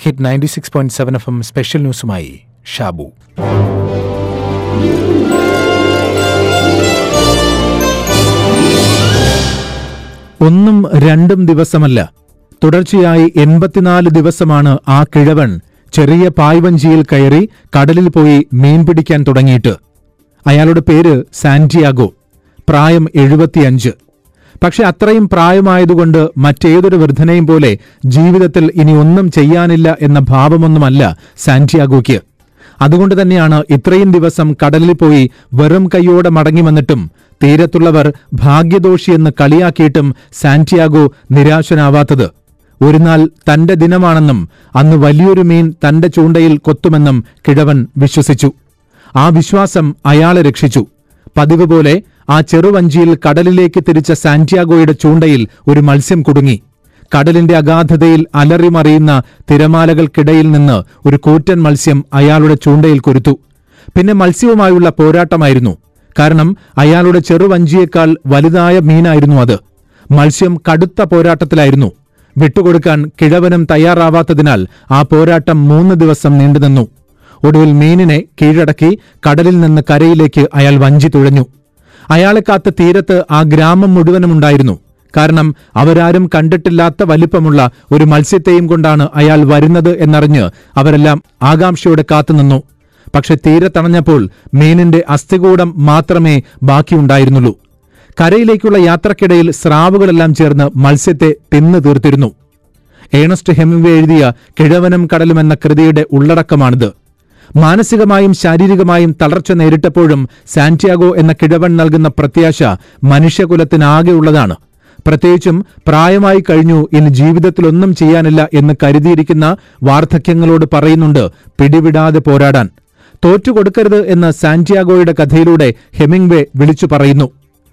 hit ninety six point seven F M special ന്യൂസുമായി ഷാബു ഒന്നും രണ്ടും ദിവസമല്ല തുടർച്ചയായി എൺപത്തിനാല് ദിവസമാണ് ആ കിഴവൻ ചെറിയ പായ്വഞ്ചിയിൽ കയറി കടലിൽ പോയി മീൻ പിടിക്കാൻ തുടങ്ങിയിട്ട് അയാളുടെ പേര് സാന്റിയാഗോ പ്രായം എഴുപത്തിയഞ്ച് പക്ഷെ അത്രയും പ്രായമായതുകൊണ്ട് മറ്റേതൊരു വൃദ്ധനെയും പോലെ ജീവിതത്തിൽ ഇനി ഒന്നും ചെയ്യാനില്ല എന്ന ഭാവമൊന്നുമല്ല സാന്റിയാഗോയ്ക്ക് അതുകൊണ്ട് തന്നെയാണ് ഇത്രയും ദിവസം കടലിൽ പോയി വെറും കൈയോടെ മടങ്ങി വന്നിട്ടും തീരത്തുള്ളവർ ഭാഗ്യദോഷിയെന്ന് കളിയാക്കിയിട്ടും സാന്റിയാഗോ നിരാശനാവാത്തത് ഒരു നാൾ തന്റെ ദിനമാണെന്നും അന്ന് വലിയൊരു മീൻ തന്റെ ചൂണ്ടയിൽ കൊത്തുമെന്നും കിഴവൻ വിശ്വസിച്ചു ആ വിശ്വാസം അയാളെ രക്ഷിച്ചു പതിവ് പോലെ ആ ചെറുവഞ്ചിയിൽ കടലിലേക്ക് തിരിച്ച സാന്റിയാഗോയുടെ ചൂണ്ടയിൽ ഒരു മത്സ്യം കുടുങ്ങി കടലിന്റെ അഗാധതയിൽ അലറിമറിയുന്ന തിരമാലകൾക്കിടയിൽ നിന്ന് ഒരു കൂറ്റൻ മത്സ്യം അയാളുടെ ചൂണ്ടയിൽ കുരുത്തു പിന്നെ മത്സ്യവുമായുള്ള പോരാട്ടമായിരുന്നു കാരണം അയാളുടെ ചെറുവഞ്ചിയേക്കാൾ വലുതായ മീനായിരുന്നു അത് മത്സ്യം കടുത്ത പോരാട്ടത്തിലായിരുന്നു വിട്ടുകൊടുക്കാൻ കിഴവനും തയ്യാറാവാത്തതിനാൽ ആ പോരാട്ടം മൂന്ന് ദിവസം നീണ്ടുനിന്നു ഒടുവിൽ മീനിനെ കീഴടക്കി കടലിൽ നിന്ന് കരയിലേക്ക് അയാൾ വഞ്ചി തുഴഞ്ഞു അയാളെ കാത്ത് തീരത്ത് ആ ഗ്രാമം മുഴുവനുമുണ്ടായിരുന്നു കാരണം അവരാരും കണ്ടിട്ടില്ലാത്ത വലിപ്പമുള്ള ഒരു മത്സ്യത്തെയും കൊണ്ടാണ് അയാൾ വരുന്നത് എന്നറിഞ്ഞ് അവരെല്ലാം ആകാംക്ഷയോടെ കാത്തുനിന്നു പക്ഷെ തീരത്തണഞ്ഞപ്പോൾ മീനിന്റെ അസ്ഥികൂടം മാത്രമേ ബാക്കിയുണ്ടായിരുന്നുള്ളൂ കരയിലേക്കുള്ള യാത്രക്കിടയിൽ സ്രാവുകളെല്ലാം ചേർന്ന് മത്സ്യത്തെ തിന്നു തീർത്തിരുന്നു ഏണസ്റ്റ് ഹെമിംവേ എഴുതിയ കിഴവനും കടലും എന്ന കൃതിയുടെ ഉള്ളടക്കമാണിത് മാനസികമായും ശാരീരികമായും തളർച്ച നേരിട്ടപ്പോഴും സാന്റിയാഗോ എന്ന കിഴവൻ നൽകുന്ന പ്രത്യാശ മനുഷ്യകുലത്തിനാകെയുള്ളതാണ് പ്രത്യേകിച്ചും പ്രായമായി കഴിഞ്ഞു ഇനി ജീവിതത്തിലൊന്നും ചെയ്യാനില്ല എന്ന് കരുതിയിരിക്കുന്ന വാർദ്ധക്യങ്ങളോട് പറയുന്നുണ്ട് പിടിവിടാതെ പോരാടാൻ തോറ്റുകൊടുക്കരുത് എന്ന് സാന്റിയാഗോയുടെ കഥയിലൂടെ ഹെമിംഗ്വേ വിളിച്ചു പറയുന്നു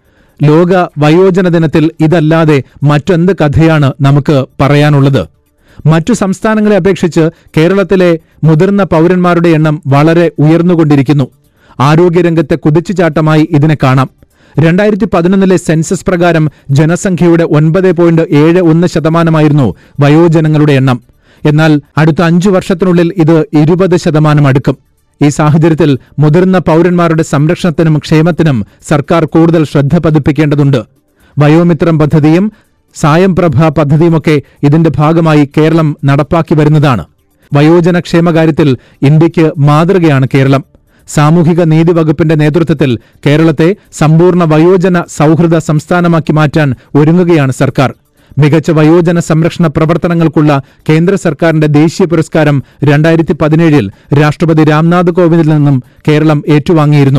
ലോക വയോജന ദിനത്തിൽ ഇതല്ലാതെ മറ്റെന്ത് കഥയാണ് നമുക്ക് പറയാനുള്ളത് മറ്റു സംസ്ഥാനങ്ങളെ അപേക്ഷിച്ച് കേരളത്തിലെ മുതിർന്ന പൗരന്മാരുടെ എണ്ണം വളരെ ഉയർന്നുകൊണ്ടിരിക്കുന്നു ആരോഗ്യരംഗത്തെ കുതിച്ചുചാട്ടമായി ഇതിനെ കാണാം രണ്ടായിരത്തി പതിനൊന്നിലെ സെൻസസ് പ്രകാരം ജനസംഖ്യയുടെ ഒൻപത് പോയിന്റ് ഏഴ് ഒന്ന് ശതമാനമായിരുന്നു വയോജനങ്ങളുടെ എണ്ണം എന്നാൽ അടുത്ത അഞ്ചു വർഷത്തിനുള്ളിൽ ഇത് ഇരുപത് ശതമാനം അടുക്കും ഈ സാഹചര്യത്തിൽ മുതിർന്ന പൗരന്മാരുടെ സംരക്ഷണത്തിനും ക്ഷേമത്തിനും സർക്കാർ കൂടുതൽ ശ്രദ്ധ പതിപ്പിക്കേണ്ടതുണ്ട് വയോമിത്രം പദ്ധതിയും സായംപ്രഭ പദ്ധതിയുമൊക്കെ ഇതിന്റെ ഭാഗമായി കേരളം നടപ്പാക്കി വരുന്നതാണ് വയോജന ക്ഷേമകാര്യത്തിൽ ഇന്ത്യക്ക് മാതൃകയാണ് കേരളം സാമൂഹിക നീതി വകുപ്പിന്റെ നേതൃത്വത്തിൽ കേരളത്തെ സമ്പൂർണ്ണ വയോജന സൗഹൃദ സംസ്ഥാനമാക്കി മാറ്റാൻ ഒരുങ്ങുകയാണ് സർക്കാർ മികച്ച വയോജന സംരക്ഷണ പ്രവർത്തനങ്ങൾക്കുള്ള കേന്ദ്ര സർക്കാരിന്റെ ദേശീയ പുരസ്കാരം രണ്ടായിരത്തി പതിനേഴിൽ രാഷ്ട്രപതി രാംനാഥ് കോവിന്ദിൽ നിന്നും കേരളം ഏറ്റുവാങ്ങിയിരുന്നു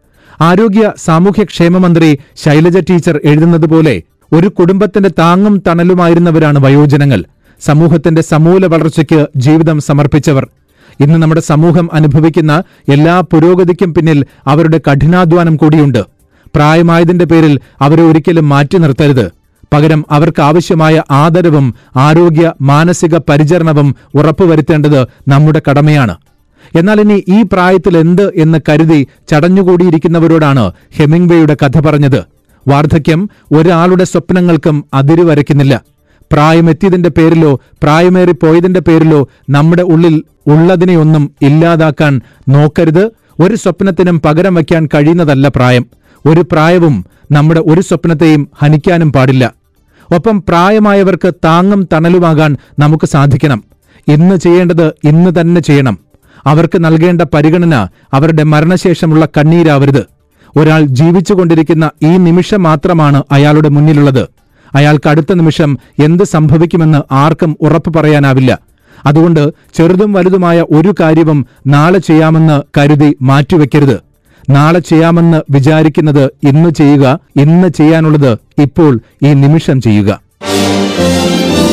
ആരോഗ്യ സാമൂഹ്യക്ഷേമ മന്ത്രി ശൈലജ ടീച്ചർ എഴുതുന്നതുപോലെ ഒരു കുടുംബത്തിന്റെ താങ്ങും തണലുമായിരുന്നവരാണ് വയോജനങ്ങൾ സമൂഹത്തിന്റെ സമൂല വളർച്ചയ്ക്ക് ജീവിതം സമർപ്പിച്ചവർ ഇന്ന് നമ്മുടെ സമൂഹം അനുഭവിക്കുന്ന എല്ലാ പുരോഗതിക്കും പിന്നിൽ അവരുടെ കഠിനാധ്വാനം കൂടിയുണ്ട് പ്രായമായതിന്റെ പേരിൽ അവരെ ഒരിക്കലും മാറ്റി നിർത്തരുത് പകരം അവർക്ക് ആവശ്യമായ ആദരവും ആരോഗ്യ മാനസിക പരിചരണവും ഉറപ്പുവരുത്തേണ്ടത് നമ്മുടെ കടമയാണ് എന്നാൽ ഇനി ഈ പ്രായത്തിൽ എന്ത് എന്ന് കരുതി ചടഞ്ഞുകൂടിയിരിക്കുന്നവരോടാണ് ഹെമിംഗ്വേയുടെ കഥ പറഞ്ഞത് വാർദ്ധക്യം ഒരാളുടെ സ്വപ്നങ്ങൾക്കും അതിരു വരയ്ക്കുന്നില്ല പ്രായമെത്തിയതിന്റെ പേരിലോ പ്രായമേറിപ്പോയതിന്റെ പേരിലോ നമ്മുടെ ഉള്ളിൽ ഉള്ളതിനെയൊന്നും ഇല്ലാതാക്കാൻ നോക്കരുത് ഒരു സ്വപ്നത്തിനും പകരം വയ്ക്കാൻ കഴിയുന്നതല്ല പ്രായം ഒരു പ്രായവും നമ്മുടെ ഒരു സ്വപ്നത്തെയും ഹനിക്കാനും പാടില്ല ഒപ്പം പ്രായമായവർക്ക് താങ്ങും തണലുമാകാൻ നമുക്ക് സാധിക്കണം ഇന്ന് ചെയ്യേണ്ടത് ഇന്ന് തന്നെ ചെയ്യണം അവർക്ക് നൽകേണ്ട പരിഗണന അവരുടെ മരണശേഷമുള്ള കണ്ണീരാവരുത് ഒരാൾ ജീവിച്ചുകൊണ്ടിരിക്കുന്ന ഈ നിമിഷം മാത്രമാണ് അയാളുടെ മുന്നിലുള്ളത് അയാൾക്ക് അടുത്ത നിമിഷം എന്ത് സംഭവിക്കുമെന്ന് ആർക്കും ഉറപ്പു പറയാനാവില്ല അതുകൊണ്ട് ചെറുതും വലുതുമായ ഒരു കാര്യവും നാളെ ചെയ്യാമെന്ന് കരുതി മാറ്റിവെക്കരുത് നാളെ ചെയ്യാമെന്ന് വിചാരിക്കുന്നത് ഇന്ന് ചെയ്യുക ഇന്ന് ചെയ്യാനുള്ളത് ഇപ്പോൾ ഈ നിമിഷം ചെയ്യുക